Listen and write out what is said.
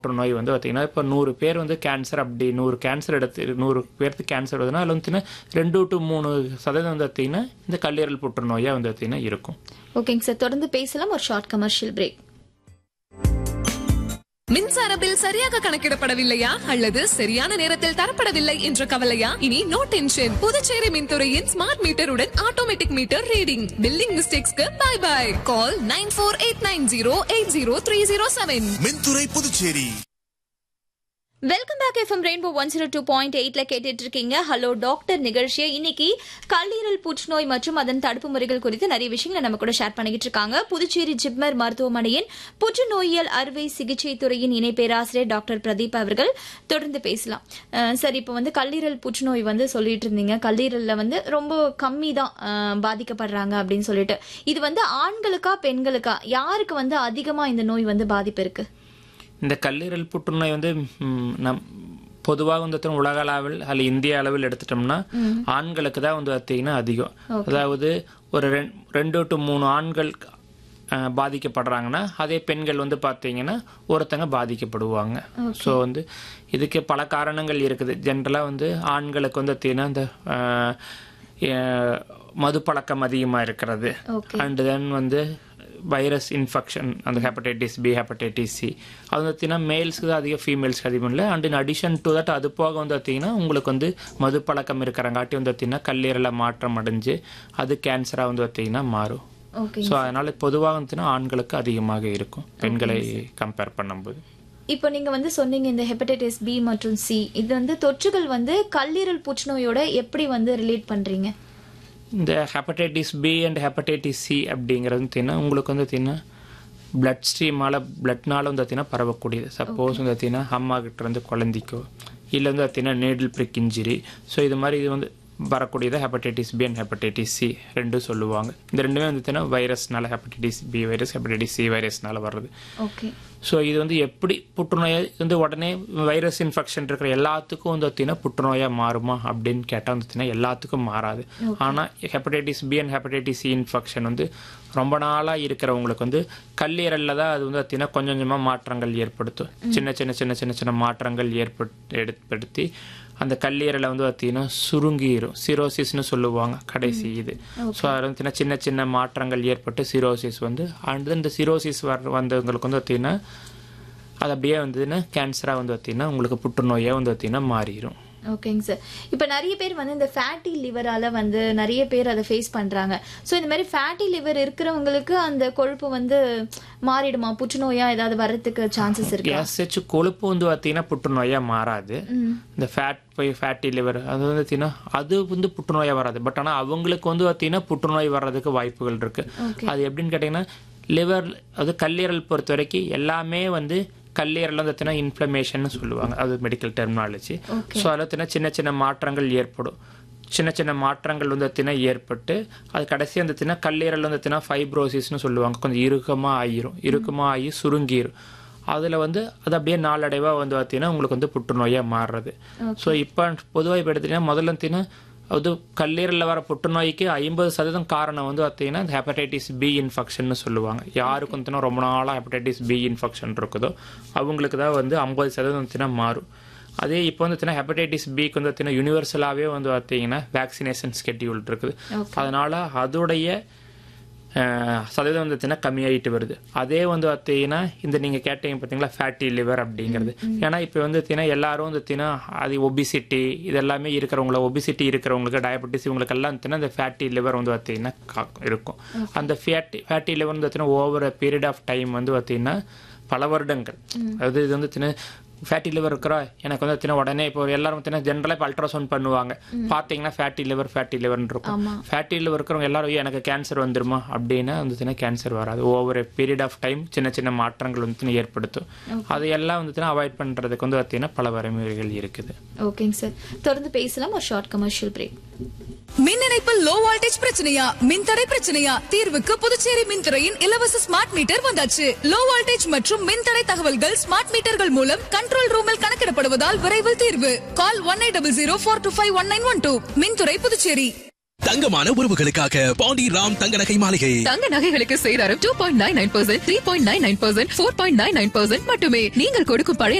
புற்றுநோய் வந்து பார்த்தீங்கன்னா இப்போ நூறு பேர் வந்து கேன்சர் அப்படி நூறு கேன்சர் எடுத்து நூறு பேருக்கு கேன்சர் வருதுன்னா அதில் வந்து ரெண்டு டு மூணு சதவீதம் வந்து பார்த்தீங்கன்னா இந்த கல்லீரல் புற்றுநோயாக வந்து பார்த்தீங்கன்னா இருக்கும் ஓகேங்க சார் தொடர்ந்து பேசலாம் ஒரு ஷார்ட் கமர்ஷியல் பிரேக் மின்சார பில் சரியாக கணக்கிடப்படவில்லையா அல்லது சரியான நேரத்தில் தரப்படவில்லை என்ற கவலையா இனி நோ டென்ஷன் புதுச்சேரி மின்துறையின் ஸ்மார்ட் மீட்டருடன் ஆட்டோமேட்டிக் மீட்டர் ரீடிங் பில்லிங் மிஸ்டேக்ஸ்க்கு bye bye call nine four eight nine zero eight zero three zero seven மின்துறை Puducherry welcome back FM rainbow one zero two point எயிட்ல கேட்டுட்டு இருக்கீங்க ஹலோ டாக்டர் நிகழ்ச்சியை இன்னைக்கு கல்லீரல் புற்றுநோய் மற்றும் அதன் தடுப்பு முறைகள் குறித்து நிறைய விஷயங்களை நம்ம கூட ஷேர் பண்ணிக்கிட்டு இருக்காங்க புதுச்சேரி ஜிப்மர் மருத்துவமனையின் புற்றுநோயியல் அறுவை சிகிச்சை துறையின் இணை பேராசிரியர் டாக்டர் பிரதீப் அவர்கள் தொடர்ந்து பேசலாம் அஹ் சார் இப்போ வந்து கல்லீரல் புற்றுநோய் வந்து சொல்லிட்டு இருந்தீங்க கல்லீரல்ல வந்து ரொம்ப கம்மி தான் அஹ், பாதிக்கப்படுறாங்க அப்படின்னு சொல்லிட்டு இது வந்து ஆண்களுக்கா பெண்களுக்கா யாருக்கு வந்து அதிகமா இந்த நோய் வந்து பாதிப்பு இருக்கு இந்த கல்லீரல் புற்றுநோய் வந்து ம், நம் பொதுவாக வந்து பார்த்தீங்கன்னா உலக அளவில் அல்ல இந்திய அளவில் எடுத்துட்டோம்னா ஆண்களுக்கு தான் வந்து பார்த்தீங்கன்னா அதிகம் அதாவது ஒரு ரெண்- ரெண்டு டு மூணு ஆண்கள் அஹ், பாதிக்கப்படுறாங்கன்னா அதே பெண்கள் வந்து பார்த்தீங்கன்னா ஒருத்தங்க பாதிக்கப்படுவாங்க ஸோ வந்து இதுக்கு பல காரணங்கள் இருக்குது ஜென்ரலாக வந்து ஆண்களுக்கு வந்து பார்த்தீங்கன்னா இந்த அஹ், அஹ், மது பழக்கம் அதிகமாக இருக்கிறது அண்ட் தென் வந்து வைரஸ் இன்ஃபெக்ஷன் அந்த ஹெப்படைட்டிஸ் பி ஹெப்படைட்டிஸ் சி அது வந்து பார்த்தீங்கன்னா மேல்ஸ்க்கு தான் அதிகம் ஃபீமேல்ஸ்க்கு அதிகம் இல்லை and in addition to that அது போக வந்து பார்த்தீங்கன்னா உங்களுக்கு வந்து மது பழக்கம் இருக்கிறங்காட்டி வந்து பார்த்தீங்கன்னா கல்லீரலை மாற்றம் அடைஞ்சு அது கேன்சராக வந்து பார்த்தீங்கன்னா மாறும் ஓகே ஸோ அதனால பொதுவாக வந்துச்சுன்னா ஆண்களுக்கு அதிகமாக இருக்கும் பெண்களை கம்பேர் பண்ணும்போது இப்போ நீங்க வந்து சொன்னீங்க இந்த ஹெப்படைட்டிஸ் பி மற்றும் சி இது வந்து தொற்றுகள் வந்து கல்லீரல் புற்றுநோயோட எப்படி வந்து ரிலேட் பண்றீங்க இந்த hepatitis B and hepatitis C அப்படிங்கிறது பார்த்தீங்கன்னா உங்களுக்கு வந்து பார்த்தீங்கன்னா பிளட் ஸ்ட்ரீமால் பிளட்னால வந்து பார்த்தீங்கன்னா பரவக்கூடியது சப்போஸ் வந்து பார்த்தீங்கன்னா அம்மா கிட்ட இருந்து குழந்தைக்கோ இல்லை வந்து பார்த்தீங்கன்னா நேடில் பிரிக் இன்ஜுரி ஸோ இது மாதிரி இது வந்து வரக்கூடியது hepatitis B and hepatitis C ரெண்டும் சொல்லுவாங்க இந்த ரெண்டுமே வந்து பார்த்தீங்கன்னா வைரஸ்னால hepatitis B virus hepatitis C வைரஸ்னால வர்றது ஓகே ஸோ இது வந்து எப்படி புற்றுநோயை வந்து உடனே வைரஸ் இன்ஃபெக்ஷன் இருக்கிற எல்லாத்துக்கும் வந்து பார்த்தீங்கன்னா புற்றுநோயாக மாறுமா அப்படின்னு கேட்டால் வந்து பார்த்தீங்கன்னா எல்லாத்துக்கும் மாறாது ஆனால் hepatitis B and hepatitis C infection வந்து ரொம்ப நாளாக இருக்கிறவங்களுக்கு வந்து கல்லீரலில் தான் அது வந்து பார்த்தீங்கன்னா கொஞ்சம் கொஞ்சமாக மாற்றங்கள் ஏற்படுத்தும் சின்ன சின்ன சின்ன சின்ன சின்ன மாற்றங்கள் ஏற்பட்டு ஏற்படுத்தி அந்த கல்லீரலை வந்து பார்த்தீங்கன்னா சுருங்கிரும் சிரோசிஸ்னு சொல்லுவாங்க கடைசி இது ஸோ அதில் வந்து சின்ன சின்ன மாற்றங்கள் ஏற்பட்டு சிரோசிஸ் வந்து அண்ட் இந்த சிரோசிஸ் வர வந்தவங்களுக்கு வந்து பார்த்தீங்கன்னா அது அப்படியே வந்ததுன்னா கேன்சராக வந்து பார்த்தீங்கன்னா உங்களுக்கு புற்றுநோயாக வந்து பார்த்தீங்கன்னா மாறிடும் ஓகேங்க சார் இப்போ நிறைய பேர் வந்து இந்த ஃபேட்டி லிவரால வந்து நிறைய பேர் அதை ஃபேஸ் பண்றாங்க ஸோ இந்த மாதிரி ஃபேட்டி லிவர் இருக்கிறவங்களுக்கு அந்த கொழுப்பு வந்து மாறிடுமா புற்றுநோயா ஏதாவது வர்றதுக்கு சான்சஸ் இருக்கு கேஸ் கொழுப்பு வந்து பார்த்தீங்கன்னா புற்றுநோயாக மாறாது இந்த ஃபேட் போய் ஃபேட்டி லிவர் அது வந்து பார்த்தீங்கன்னா அது வந்து புற்றுநோயாக வராது பட் ஆனால் அவங்களுக்கு வந்து பார்த்தீங்கன்னா புற்றுநோய் வர்றதுக்கு வாய்ப்புகள் இருக்கு அது எப்படின்னு கேட்டிங்கன்னா லிவர் அது கல்லீரல் பொறுத்த வரைக்கும் எல்லாமே வந்து கல்லீரல் வந்து பார்த்தீங்கன்னா இன்ஃப்ளமேஷன் சொல்லுவாங்க அது மெடிக்கல் டெர்மினாலஜி ஸோ அதில் பார்த்தீங்கன்னா சின்ன சின்ன மாற்றங்கள் ஏற்படும் சின்ன சின்ன மாற்றங்கள் வந்து பார்த்தீங்கன்னா ஏற்பட்டு அது கடைசி வந்து பார்த்தீங்கன்னா கல்லீரல் வந்து பார்த்தீங்கன்னா ஃபைப்ரோசிஸ்னு சொல்லுவாங்க கொஞ்சம் இறுக்கமாக ஆயிரும் இறுக்கமாக ஆகி சுருங்கிரும் அதில் வந்து அது அப்படியே நாளடைவாக வந்து பார்த்தீங்கன்னா உங்களுக்கு வந்து புற்றுநோயாக மாறுறது ஸோ இப்போ பொதுவாக இப்போ எடுத்தீங்கன்னா முதல்ல பார்த்தீங்கன்னா அது கல்லீரலில் வர புற்றுநோய்க்கு ஐம்பது சதவீதம் காரணம் வந்து பார்த்தீங்கன்னா இந்த ஹெப்படைட்டிஸ் பி இன்ஃபெக்ஷன் சொல்லுவாங்க யாருக்கு வந்துன்னா ரொம்ப நாளாக ஹெப்படைட்டிஸ் பி இன்ஃபெக்ஷன் இருக்குதோ அவங்களுக்கு தான் வந்து ஐம்பது சதவீதம் வந்துச்சுன்னா மாறும் அதே இப்போ வந்து பார்த்தீங்கன்னா ஹெப்படைட்டிஸ் பிக்கு வந்து பார்த்தீங்கன்னா யூனிவர்சலாகவே வந்து பார்த்தீங்கன்னா வேக்சினேஷன் ஸ்கெட்யூல் இருக்குது அதனால அதோடைய அஹ், சதவீதம் வந்து பார்த்தீங்கன்னா கம்மியாயிட்டு வருது அதே வந்து பார்த்தீங்கன்னா இந்த நீங்கள் கேட்டீங்க பார்த்தீங்களா ஃபேட்டி லிவர் அப்படிங்கிறது ஏன்னா இப்போ வந்து பார்த்தீங்கன்னா எல்லாரும் வந்து பார்த்தீங்கன்னா அது ஒபிசிட்டி இதெல்லாமே இருக்கிறவங்கள ஒபிசிட்டி இருக்கிறவங்களுக்கு டயபெட்டிஸ் இவங்களுக்கு எல்லாம் பார்த்தீங்கன்னா இந்த ஃபேட்டி லிவர் வந்து பார்த்தீங்கன்னா கா- இருக்கும் அந்த ஃபேட்டி ஃபேட்டி லிவர் வந்து பார்த்தீங்கன்னா ஓவர் பீரியட் ஆஃப் டைம் வந்து பார்த்தீங்கன்னா பல வருடங்கள் அதாவது இது வந்து பார்த்தீங்கன்னா ஃபேட்டி லிவர் இருக்கிறா எனக்கு வந்து பார்த்தீங்கன்னா உடனே இப்போ எல்லாரும் பார்த்தீங்கன்னா ஜென்ரலாக இப்போ அல்ட்ராசவுண்ட் பண்ணுவாங்க பார்த்தீங்கன்னா ஃபேட்டி லிவர் ஃபேட்டி லிவர்னு இருக்கும் ஃபேட்டி லிவர் இருக்கிறவங்க எல்லாரும் "ஐயோ, எனக்கு கேன்சர் வந்துருமா அப்படின்னா வந்துச்சுன்னா கேன்சர் வராது ஓவர் பீரியட் ஆஃப் டைம் சின்ன சின்ன மாற்றங்கள் வந்து ஏற்படுத்தும் அதையெல்லாம் வந்துச்சுன்னா அவாய்ட் பண்ணுறதுக்கு வந்து பார்த்தீங்கன்னா பல வரைமுறைகள் இருக்குது ஓகேங்க சார் தொடர்ந்து பேசலாம் ஒரு ஷார்ட் கமர்ஷியல் பிரேக் மின் இணைப்பில் லோ வோல்டேஜ் பிரச்சனையா மின்தடை பிரச்சனையா தீர்வுக்கு புதுச்சேரி மின்துறையின் இலவச ஸ்மார்ட் மீட்டர் வந்தாச்சு லோ வோல்டேஜ் மற்றும் மின்தடை தகவல்கள் ஸ்மார்ட் மீட்டர்கள் மூலம் கண்ட்ரோல் ரூமில் கணக்கிடப்படுவதால் விரைவில் தீர்வு call one eight double zero four two five one nine one two மின்துறை புதுச்சேரி தங்கமான உறவுகளுக்காக பாண்டி ராம் தங்க நகை மாளிகை தங்க நகைகளுக்கு சேதாரம் two point nine nine percent three point nine nine percent four point nine nine percent மட்டுமே நீங்கள் கொடுக்கும் பழைய